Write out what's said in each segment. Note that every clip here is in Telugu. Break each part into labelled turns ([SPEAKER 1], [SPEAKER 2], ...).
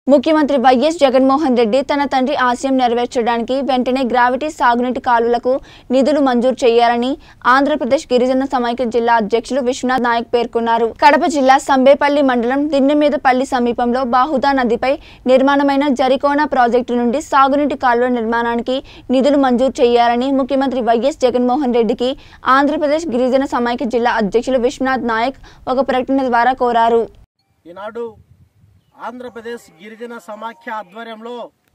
[SPEAKER 1] ముఖ్యమంత్రి వైఎస్ జగన్మోహన్ రెడ్డి తన తండ్రి ఆశయం నెరవేర్చడానికి వెంటనే గ్రావిటీ సాగునీటి కాలువలకు నిధులు మంజూరు చేయాలని ఆంధ్రప్రదేశ్ గిరిజన సమైక్య జిల్లా అధ్యక్షులు విశ్వనాథ్ నాయక్ పేర్కొన్నారు కడప జిల్లా సంబేపల్లి మండలం దిన్నెమీదపల్లి సమీపంలో బాహుదా నదిపై నిర్మాణమైన జరికోనా ప్రాజెక్టు నుండి సాగునీటి కాలువ నిర్మాణానికి నిధులు మంజూరు చేయాలని ముఖ్యమంత్రి వైఎస్ జగన్మోహన్ రెడ్డికి ఆంధ్రప్రదేశ్ గిరిజన సమైక్య జిల్లా అధ్యక్షులు విశ్వనాథ్ నాయక్ ఒక ప్రకటన ద్వారా కోరారు
[SPEAKER 2] ఈనాడు ఆంధ్రప్రదేశ్ గిరిజన సమాఖ్య ఆధ్వర్యంలో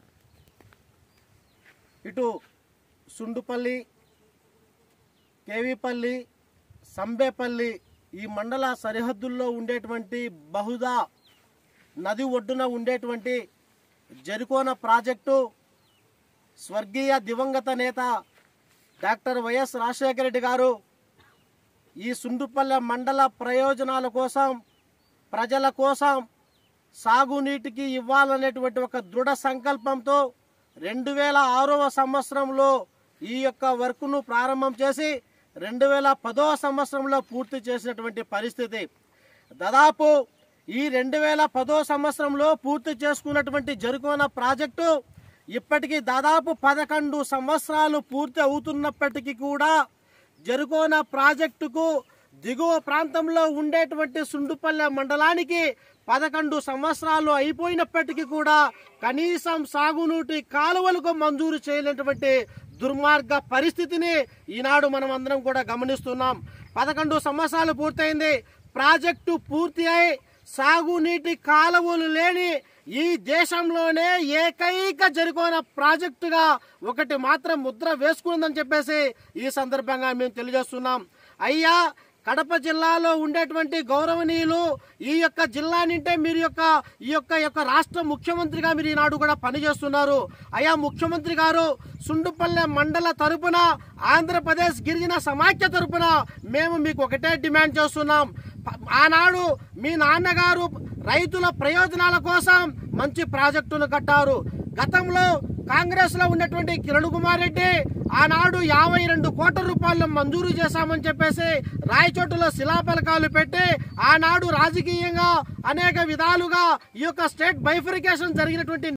[SPEAKER 2] ఇటు సుండుపల్లి కేవీపల్లి సంబేపల్లి ఈ మండల సరిహద్దుల్లో ఉండేటువంటి బహుదా నది ఒడ్డున ఉండేటువంటి జరికోన ప్రాజెక్టు స్వర్గీయ దివంగత నేత డాక్టర్ వైఎస్ రాజశేఖర రెడ్డి గారు ఈ సుండుపల్లె మండల ప్రయోజనాల కోసం ప్రజల కోసం సాగునీటికి ఇవ్వాలనేటువంటి ఒక దృఢ సంకల్పంతో రెండు వేల ఆరవ సంవత్సరంలో ఈ యొక్క వర్క్ను ప్రారంభం చేసి రెండు వేల పదవ సంవత్సరంలో పూర్తి చేసినటువంటి పరిస్థితి దాదాపు ఈ రెండు వేల పదో సంవత్సరంలో పూర్తి చేసుకున్నటువంటి జరుకోన ప్రాజెక్టు ఇప్పటికీ దాదాపు పదకొండు సంవత్సరాలు పూర్తి అవుతున్నప్పటికీ కూడా జరుకోన ప్రాజెక్టుకు దిగువ ప్రాంతంలో ఉండేటువంటి సుండుపల్లె మండలానికి పదకొండు సంవత్సరాలు అయిపోయినప్పటికీ కూడా కనీసం సాగునీటి కాలువలకు మంజూరు చేయలేనటువంటి దుర్మార్గ పరిస్థితిని ఈనాడు మనం అందరం కూడా గమనిస్తున్నాం పదకొండు సంవత్సరాలు పూర్తయింది ప్రాజెక్టు పూర్తి అయి సాగునీటి కాలువలు లేని ఈ దేశంలోనే ఏకైక జరుకోన ప్రాజెక్టుగా ఒకటి మాత్రం ముద్ర వేసుకుందని చెప్పేసి ఈ సందర్భంగా మేము తెలియజేస్తున్నాం అయ్యా కడప జిల్లాలో ఉండేటువంటి గౌరవనీయులు ఈ యొక్క జిల్లా నింటే మీరు యొక్క ఈ యొక్క యొక్క రాష్ట్ర ముఖ్యమంత్రిగా మీరు ఈనాడు కూడా పనిచేస్తున్నారు అయ్యా ముఖ్యమంత్రి గారు సుండుపల్లె మండల తరపున ఆంధ్రప్రదేశ్ గిరిజన సమాఖ్య తరపున మేము మీకు ఒకటే డిమాండ్ చేస్తున్నాం ప- ఆనాడు మీ నాన్నగారు రైతుల ప్రయోజనాల కోసం మంచి ప్రాజెక్టులు కట్టారు గతంలో కాంగ్రెస్ లో ఉన్నటువంటి కిరణ్ కుమార్ రెడ్డి ఆనాడు యాభై రెండు కోట్ల రూపాయలు మంజూరు చేశామని చెప్పేసి రాయచోటులో శిలాఫలకాలు పెట్టి ఆనాడు రాజకీయంగా అనేక విధాలుగా ఈ యొక్క స్టేట్ బైఫరికేషన్ జరిగినటువంటి